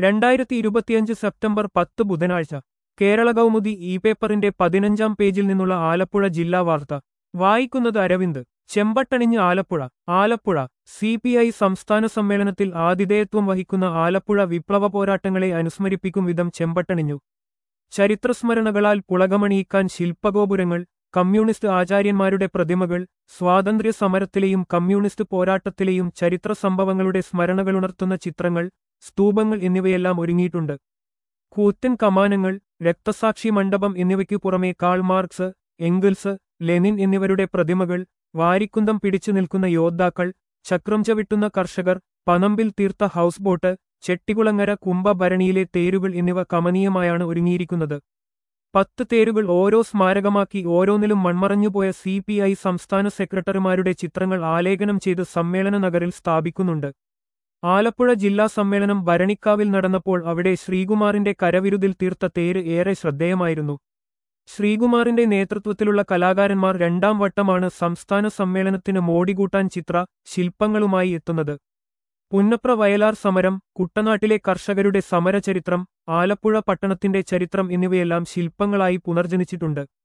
രണ്ടായിരത്തി ഇരുപത്തിയഞ്ച് സെപ്റ്റംബർ പത്ത് ബുധനാഴ്ച കേരള കൗമുദി ഇ പേപ്പറിന്റെ പതിനഞ്ചാം പേജിൽ നിന്നുള്ള ആലപ്പുഴ ജില്ലാ വാർത്ത വായിക്കുന്നത് അരവിന്ദ് ചെമ്പട്ടണിഞ്ഞ് Alappuzha Alappuzha C P I സംസ്ഥാന സമ്മേളനത്തിൽ ആതിഥേയത്വം വഹിക്കുന്ന ആലപ്പുഴ വിപ്ലവ പോരാട്ടങ്ങളെ അനുസ്മരിപ്പിക്കും വിധം ചെമ്പട്ടണിഞ്ഞു ചരിത്രസ്മരണകളാൽ പുളകമണിയിക്കാൻ ശില്പഗോപുരങ്ങൾ കമ്മ്യൂണിസ്റ്റ് ആചാര്യന്മാരുടെ പ്രതിമകൾ സ്വാതന്ത്ര്യ സമരത്തിലെയും കമ്മ്യൂണിസ്റ്റ് പോരാട്ടത്തിലെയും ചരിത്ര സംഭവങ്ങളുടെ സ്മരണകളുണർത്തുന്ന ചിത്രങ്ങൾ സ്തൂപങ്ങൾ എന്നിവയെല്ലാം ഒരുങ്ങിയിട്ടുണ്ട് കൂറ്റൻ കമാനങ്ങൾ രക്തസാക്ഷി മണ്ഡപം എന്നിവയ്ക്കു പുറമെ കാൾ മാർക്സ് എംഗിൾസ് ലെനിൻ എന്നിവരുടെ പ്രതിമകൾ വാരിക്കുന്തം പിടിച്ചു നിൽക്കുന്ന യോദ്ധാക്കൾ ചക്രം ചവിട്ടുന്ന കർഷകർ പനമ്പിൽ തീർത്ത ഹൗസ് ബോട്ട് ചെട്ടികുളങ്ങര കുംഭഭരണിയിലെ തേരുകൾ എന്നിവ കമനീയമായാണ് ഒരുങ്ങിയിരിക്കുന്നത് പത്ത് തേരുകൾ ഓരോ സ്മാരകമാക്കി ഓരോന്നിലും മൺമറഞ്ഞുപോയ സി പി ഐ സംസ്ഥാന സെക്രട്ടറിമാരുടെ ചിത്രങ്ങൾ ആലേഖനം ചെയ്ത് സമ്മേളന നഗറിൽ സ്ഥാപിക്കുന്നുണ്ട് ആലപ്പുഴ ജില്ലാ സമ്മേളനം ഭരണിക്കാവിൽ നടന്നപ്പോൾ അവിടെ ശ്രീകുമാറിന്റെ കരവിരുതിൽ തീർത്ത തേര് ഏറെ ശ്രദ്ധേയമായിരുന്നു ശ്രീകുമാറിന്റെ നേതൃത്വത്തിലുള്ള കലാകാരന്മാർ രണ്ടാം വട്ടമാണ് സംസ്ഥാന സമ്മേളനത്തിന് മോടികൂട്ടാൻ ചിത്ര ശില്പങ്ങളുമായി എത്തുന്നത് പുന്നപ്ര വയലാർ സമരം കുട്ടനാട്ടിലെ കർഷകരുടെ സമരചരിത്രം ആലപ്പുഴ പട്ടണത്തിന്റെ ചരിത്രം എന്നിവയെല്ലാം ശില്പങ്ങളായി പുനർജനിച്ചിട്ടുണ്ട്